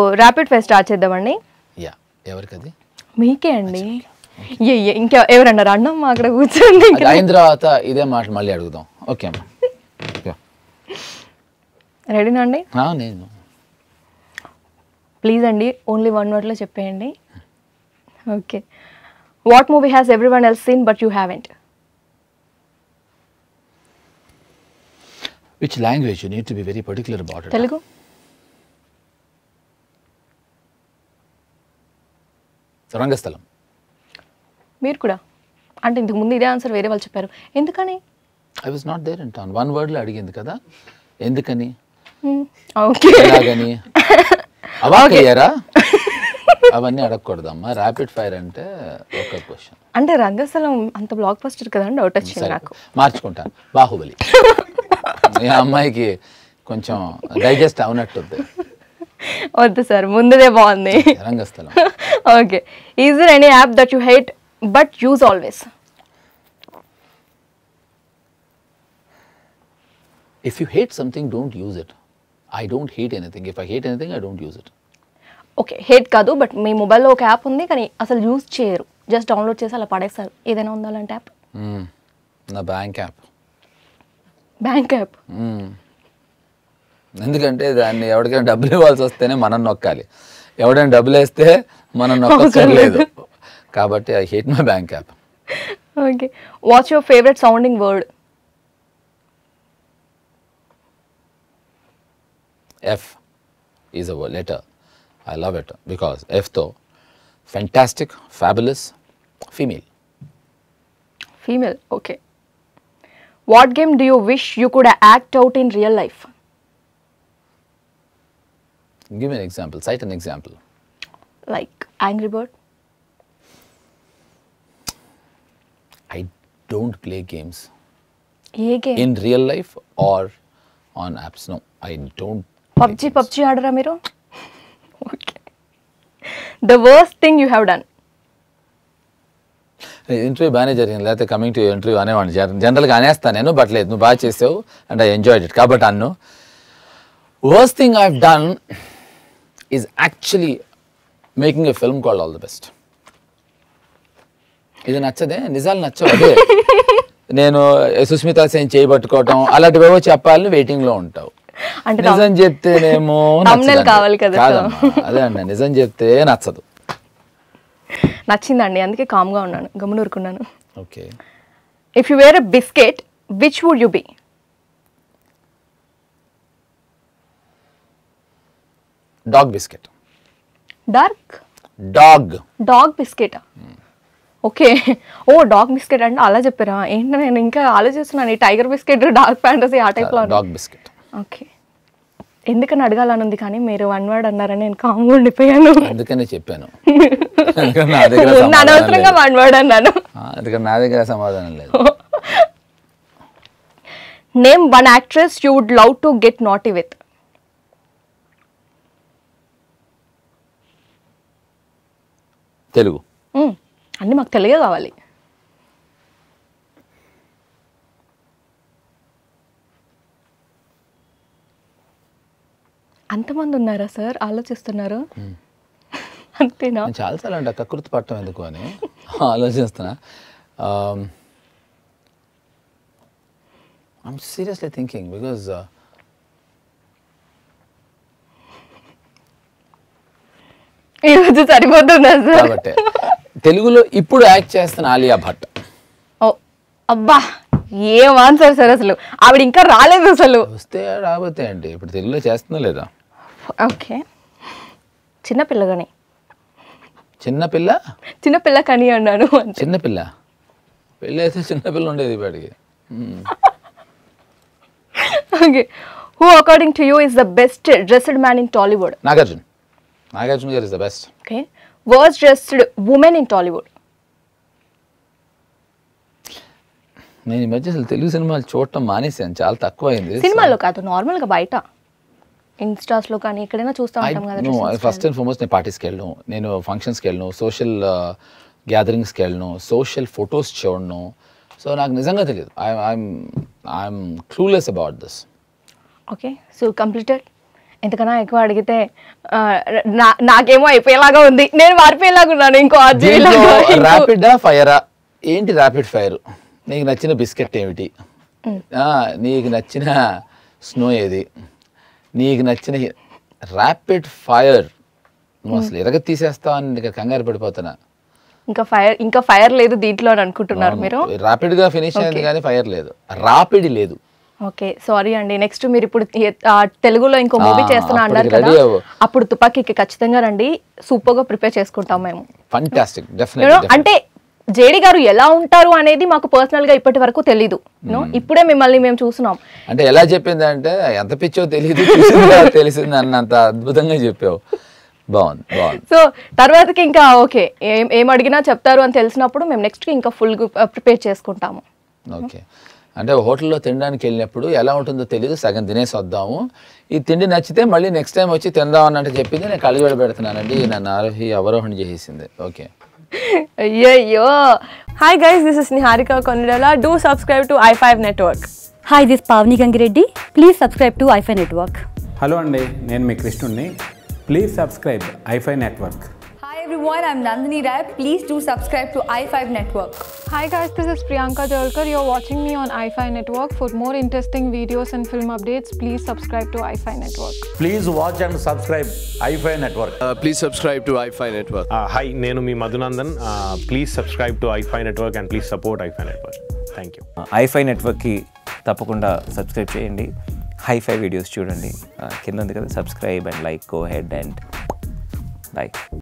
Rapid fire start చేద్దామండి yeah ఎవరికి అది మీకే అండి ఏ ఏ, ఇంకా ఎవరన్నారు అన్నమ్మ అక్కడ కూర్చోండి అది అయిన తర్వాత ఇదే మాట మళ్ళీ అడుగుదాం ఓకే అమ్మా ఓకే. రెడీనా అండి ఆ, నేను ప్లీజ్ అండి ఓన్లీ వన్ వర్డ్లో చెప్పేయండి okay what movie has everyone else seen but you haven't which language you need to be very particular about it Telugu Rangasthalam మీరు కూడా అంటే ఇంతకు ముందు ఇదే ఆన్సర్ వేరే వాళ్ళు చెప్పారు ఎందుకని I was not there in town one వర్డ్లో అడిగింది కదా ఎందుకని ఓకే ఎలాగని అవాకయ్యారా అవన్నీ అడగకూడదమ్మా ర్యాపిడ్ ఫైర్ అంటే ఒక క్వశ్చన్ అంటే రంగస్థలం అంత బ్లాక్ బస్టర్ కదండి డౌట్ వచ్చింది సరే నాకు మార్చుకుంటాను బాహుబలి ఈ అమ్మాయికి కొంచెం డైజెస్ట్ అవునట్టుంది వద్దు సార్ ముందుదే బాగుంది Rangasthalam okay is there any app that you hate but use always if you hate something don't use it I don't hate anything if I hate anything I don't use it okay hate కాదు but మీ మొబైల్లో ఒక app ఉంది కానీ అసలు use చేయరు just download చేసి అలా పడేస్తారు ఏదైనా ఉందా అలాంటి యాప్ నా బ్యాంక్ యాప్ బ్యాంక్ యాప్ ఎందుకంటే దాన్ని ఎవరికైనా డబ్బులు ఇవ్వాల్సి వస్తేనే మనం నొక్కాలి ఎవడైనా డబ్బులు వేస్తే మనం నొక్కలేదు కాబట్టి I hate my bank app okay what's your favourite sounding word F is a letter I love it because ఎఫ్తో fantastic fabulous female female okay what game do you wish you could act out in real life give an example cite an example like angry bird I don't play games a game in real life or on apps no I don't PUBG PUBG ఆడరా మీరు okay the worst thing you have done interview బాగానే జరిగింది లేకపోతే coming to interview అనేవాడిని జన- జనరల్గా అనేస్తాను నేను but లేదు నువ్వు బాగా చేసావు అండ్ ఐ ఎంజాయ్డ్ ఇట్ కాబట్టి అన్ను worst thing I done is actually making a film called all the best ఇది నచ్చదే నిజాలు నచ్చవు అదే నేను సుస్మితా సేన్ చేయబట్టుకోవటం అలాంటివేవో చెప్పాలని వెయిటింగ్లో ఉంటావు అంటే నిజం చెప్తేనేమో thumbnail నచ్చదండి. కావాలి కదా, so. కాదమ్మా అదే అండి నిజం చెప్తే నచ్చదు నచ్చిందండి అందుకే కామ్గా ఉన్నాను గమనూరుకున్నాను okay if you were a biscuit which would you be dog biscuit dark dog dog biscuit okay oh dog biscuit అంటే అలా చెప్పారా ఏంటి నేను ఇంకా ఆలోచిస్తున్నాను ఈ టైగర్ బిస్కెట్ డార్క్ ఫ్యాంటసీ ఆ టైప్లో డాగ్ బిస్కెట్ ఓకే ఎందుకని అడగాలని ఉంది కానీ మీరు వన్ వర్డ్ అన్నారని నేను కామ్గా ఉండిపోయాను అందుకనే చెప్పాను అందుకని నా దగ్గర ముందు సమాధానం అనవసరంగా లేదు. వన్ వర్డ్ అన్నాను ఆ, అందుకని నా దగ్గర సమాధానం లేదు name one actress you would love to get naughty with Telugu అన్నీ మాకు తెలుగే కావాలి అంతమంది ఉన్నారా సార్ ఆలోచిస్తున్నారు అంతేనా నేను చాలాసార్లు అంటే కకృతి పట్టడం ఎందుకు అని ఆలోచిస్తున్నా ఐమ్ సీరియస్లీ థింకింగ్ బికాజ్ ఈరోజు సరిపోతుందా సార్ కాబట్టి తెలుగులో ఇప్పుడు యాక్ట్ చేస్తున్న ఆలియా భట్ ఓ అబ్బా ఏం ఆన్సర్ సార్ అసలు ఆవిడ ఇంకా రాలేదు అసలు వస్తే రాబోతే అండి ఇప్పుడు తెలుగులో చేస్తుందా లేదా ఓకే చిన్నపిల్లగాని చిన్నపిల్ల చిన్నపిల్లకని అన్నాను అంతే చిన్నపిల్ల పెళ్ళి అయితే చిన్నపిల్ల ఉండేది ఇప్పటికి hmm. Okay who according to you is the best dressed man in Tollywood Nagarjuna Nagarjuna garu is the best okay worst dressed women in Tollywood నేను ఈ మధ్య అసలు తెలుగు సినిమాలు చూడటం మానేశాను చాలా తక్కువ అయింది సినిమాలో కాదు నార్మల్గా బయట ఇన్స్టాస్లో కానీ ఎక్కడైనా చూస్తూ ఉంటాం కదా dressing first style. And foremost నేను పార్టీస్కి వెళ్ళను నేను ఫంక్షన్స్కి వెళ్ళను సోషల్ గ్యాదరింగ్స్కి వెళ్ళను సోషల్ ఫొటోస్ చూడను సో నాకు నిజంగా తెలియదు I'm I'm clueless about this okay so completed ఎంతకన్నా ఎక్కువ అడిగితే ఆ, నా- నాకేమో అయిపోయేలాగా ఉంది నేను మారిపోయేలాగా ఉన్నాను ఇంకో ఆర్జీవి లాగా ఇంకో- ర్యాపిడా ఫైరా ఏంటి ర్యాపిడ్ ఫైర్ నీకు నచ్చిన బిస్కెట్ ఏమిటి ఆ, నీకు నచ్చిన స్నో ఏది నీకు నచ్చిన ర్యాపిడ్ ఫైర్ నువ్వు అసలు ఎరగ తీసేస్తావు అని నీకు కంగారు పడిపోతున్నా ఇంకా ఫైర్ ఇంకా ఫైర్ లేదు దీంట్లో అని అనుకుంటున్నారు మీరు ర్యాపిడ్ గా ఫినిష్ అయింది కానీ ఫైర్ లేదు రాపిడ్ లేదు ఓకే సారీ అండి నెక్స్ట్ మీరు ఇప్పుడు ఏ- ఆ, తెలుగులో ఇంకో మూవీ ఆ, చేస్తున్నా అన్నారు అప్పటికి కదా ready అవ్వు. అప్పుడు తుపాకీకి ఖచ్చితంగా రండి సూపర్ గా ప్రిపేర్ చేసుకుంటాం మేము ఫంటాస్టిక్ You know, డెఫినెట్ అంటే జేడి గారు ఎలా ఉంటారు అనేది మాకు పర్సనల్ గా ఇప్పటి వరకు తెలీదు యూనో ఇప్పుడే మిమ్మల్ని మేము చూస్తున్నాం అంటే ఎలా చెప్పింది అంటే ఎంత పిచ్చో తెలియదు చూసిందా తెలిసింది అన్నంత అద్భుతంగా చెప్పావు బాగుంది బాగుంది సో తర్వాతకి ఇంకా ఓకే ఏం ఏం అడిగినా చెప్తారు అని తెలిసినప్పుడు మేము నెక్స్ట్ కి ఇంకా ఫుల్ ప్రిపేర్ చేసుకుంటాము ఓకే అంటే హోటల్లో తినడానికి వెళ్ళినప్పుడు ఎలా ఉంటుందో తెలియదు సగం తినేసి వద్దాము ఈ తిండి నచ్చితే మళ్ళీ నెక్స్ట్ టైం వచ్చి తిందాం అన్నట్టు చెప్పింది నేను కళ్ళజోడ పెడుతున్నానండి నన్ను ఆరోహి అవరోహణ చేసేసింది ఓకే అయ్యయ్యో Hi guys, this is Niharika Konirala. Do subscribe to i5 Network. Hi this Pavani Gangireddy please subscribe to iFi network hello అండి నేను మీ కృష్ణుడిని please subscribe iFi network Hi everyone, I'm Nandini Rai. Please do subscribe to i5 Network. Hi guys, this is Priyanka Jalkar. You're watching me on iFi Network. For more interesting videos and film updates, please subscribe to iFi Network. Please watch and subscribe iFi Network. Uh, please subscribe to iFi Network. Hi నేను మీ Madhunandan please subscribe to iFi network and please support iFi network thank you iFi నెట్వర్క్కి తప్పకుండా subscribe చేయండి hi-fi videos చూడండి ఆ, కింద ఉంది కదా subscribe and like go ahead and by